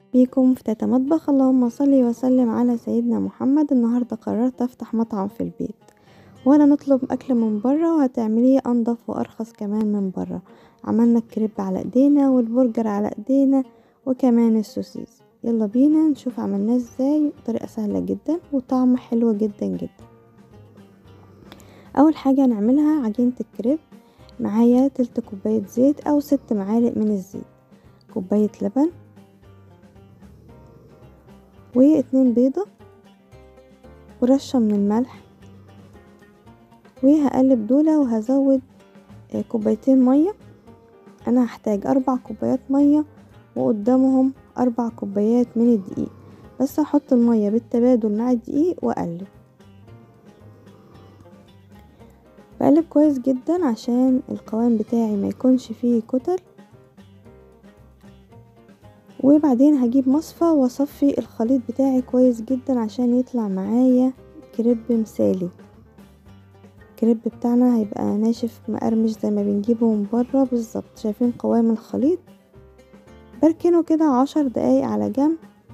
بيكم في تاتا مطبخ اللهم صل وسلم على سيدنا محمد النهارده قررت افتح مطعم في البيت ولا نطلب اكل من بره وهتعمليه انضف وارخص كمان من بره عملنا الكريب على ايدينا والبرجر على ايدينا وكمان السوسيس يلا بينا نشوف عملناه ازاي بطريقه سهله جدا وطعم حلو جدا جدا اول حاجه هنعملها عجينه الكريب معايا تلت كوبايه زيت او ست معالق من الزيت كوبايه لبن واتنين بيضة ورشة من الملح وهقلب دولة وهزود كوبايتين مية انا هحتاج اربع كوبايات مية وقدامهم اربع كوبايات من الدقيق بس هحط المية بالتبادل مع الدقيق واقلب بقلب كويس جدا عشان القوام بتاعي ما يكونش فيه كتل وبعدين هجيب مصفى واصفي الخليط بتاعي كويس جدا عشان يطلع معايا كريب مثالي الكريب بتاعنا هيبقى ناشف مقرمش زي ما بنجيبه من بره بالظبط شايفين قوام الخليط بركنه كده عشر دقايق على جنب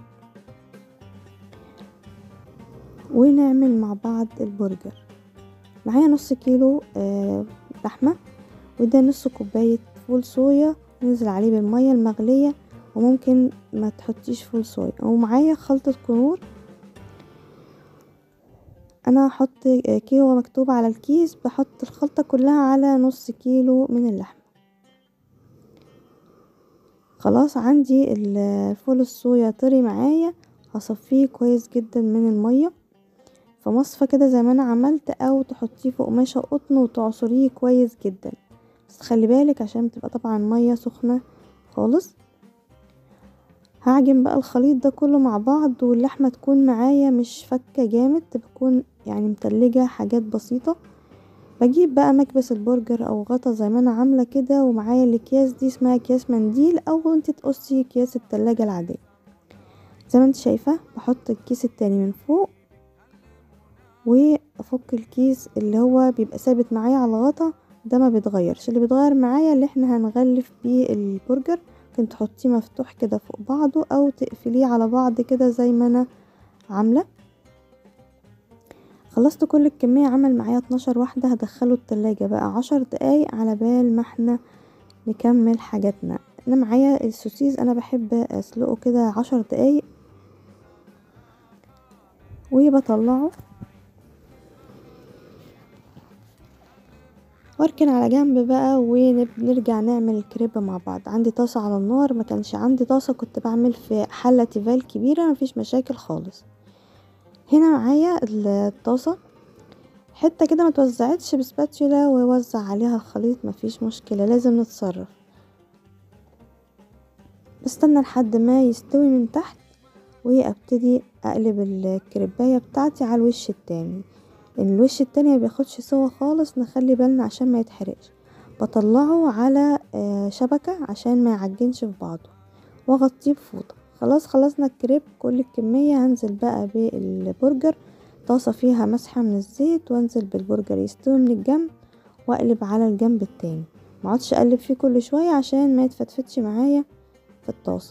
ونعمل مع بعض البرجر معايا نص كيلو آه لحمه وده نص كوبايه فول صويا ننزل عليه بالميه المغليه وممكن ما تحطيش فول صويا ومعايا خلطة كنور انا هحط كيلو مكتوب على الكيس بحط الخلطة كلها على نص كيلو من اللحمة خلاص عندي الفول الصويا طري معايا هصفيه كويس جدا من المية في مصفى كده زي ما انا عملت او تحطيه في قماشة قطن وتعصريه كويس جدا بس خلي بالك عشان بتبقى طبعا مية سخنة خالص هعجن بقى الخليط ده كله مع بعض واللحمة تكون معايا مش فكة جامد تكون يعني متلجة حاجات بسيطة بجيب بقى مكبس البرجر او غطا زي ما انا عاملة كده ومعايا الاكياس دي اسمها اكياس منديل او انت تقصي اكياس التلاجة العادية زي ما انت شايفة بحط الكيس التاني من فوق وافك الكيس اللي هو بيبقى ثابت معايا على الغطا ده ما بيتغيرش اللي بيتغير معايا اللي احنا هنغلف بيه البرجر ممكن تحطيه مفتوح كده فوق بعضه او تقفليه على بعض كده زي ما انا عامله خلصت كل الكمية عمل معايا اتناشر واحدة هدخله التلاجة بقى عشر دقايق على بال ما احنا نكمل حاجاتنا انا معايا السوسيس انا بحب اسلقه كده عشر دقايق وبطلعه واركن على جنب بقى ونرجع نعمل الكريب مع بعض عندي طاسة على النار ما كانش عندي طاسة كنت بعمل في حلة تيفال كبيرة مفيش مشاكل خالص هنا معايا الطاسة حتة كده متوزعتش بسباتشولا ووزع عليها الخليط مفيش مشكلة لازم نتصرف بستنى لحد ما يستوي من تحت وابتدي اقلب الكريباية بتاعتي على الوش التاني الوش التاني ما بياخدش سوا خالص نخلي بالنا عشان ما يتحرقش بطلعه على شبكة عشان ما يعجنش في بعضه واغطيه بفوطة خلاص خلصنا الكريب كل الكمية هنزل بقى بالبرجر طاسة فيها مسحة من الزيت وانزل بالبرجر يستوي من الجنب واقلب على الجنب التاني مقعدش اقلب فيه كل شوية عشان ما يتفتفتش معايا في الطاسة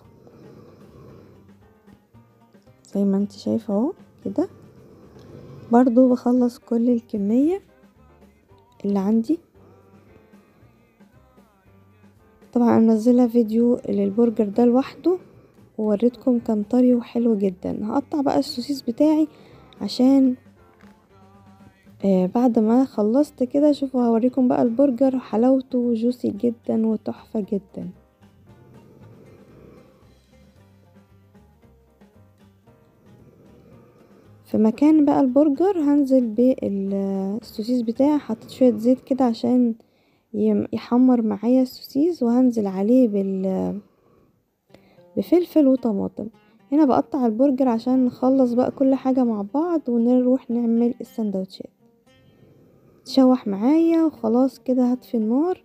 زي ما انت شايفة اهو كده برضو بخلص كل الكمية اللي عندي طبعا منزله فيديو للبرجر ده لوحده ووريتكم كان طري وحلو جدا هقطع بقى السوسيس بتاعي عشان آه بعد ما خلصت كده شوفوا هوريكم بقى البرجر حلاوته جوسي جدا وتحفة جدا في مكان بقى البرجر هنزل بالسوسيس بتاعي حطيت شوية زيت كده عشان يحمر معايا السوسيس وهنزل عليه بال بفلفل وطماطم هنا بقطع البرجر عشان نخلص بقى كل حاجة مع بعض ونروح نعمل السندوتشات تشوح معايا وخلاص كده هطفي النار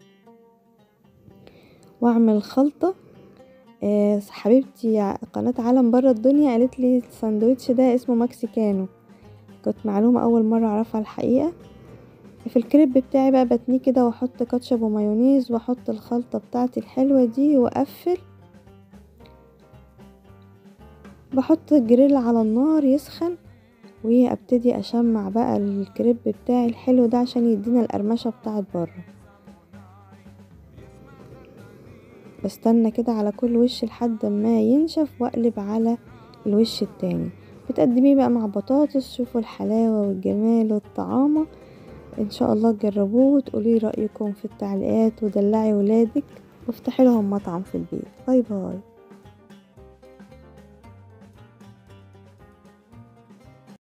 واعمل خلطة آه حبيبتي قناة عالم برا الدنيا قالت لي الساندوتش ده اسمه مكسيكانو كنت معلومة اول مرة اعرفها الحقيقة في الكريب بتاعي بقى بتنيه كده واحط كاتشب ومايونيز واحط الخلطة بتاعتي الحلوة دي واقفل بحط الجريل على النار يسخن وابتدي اشمع بقى الكريب بتاعي الحلو ده عشان يدينا القرمشه بتاعت بره بستنى كده على كل وش لحد ما ينشف واقلب على الوش التاني بتقدميه بقى مع بطاطس شوفوا الحلاوه والجمال والطعامه ان شاء الله تجربوه وتقولي رايكم في التعليقات ودلعي ولادك وافتحي لهم مطعم في البيت باي باي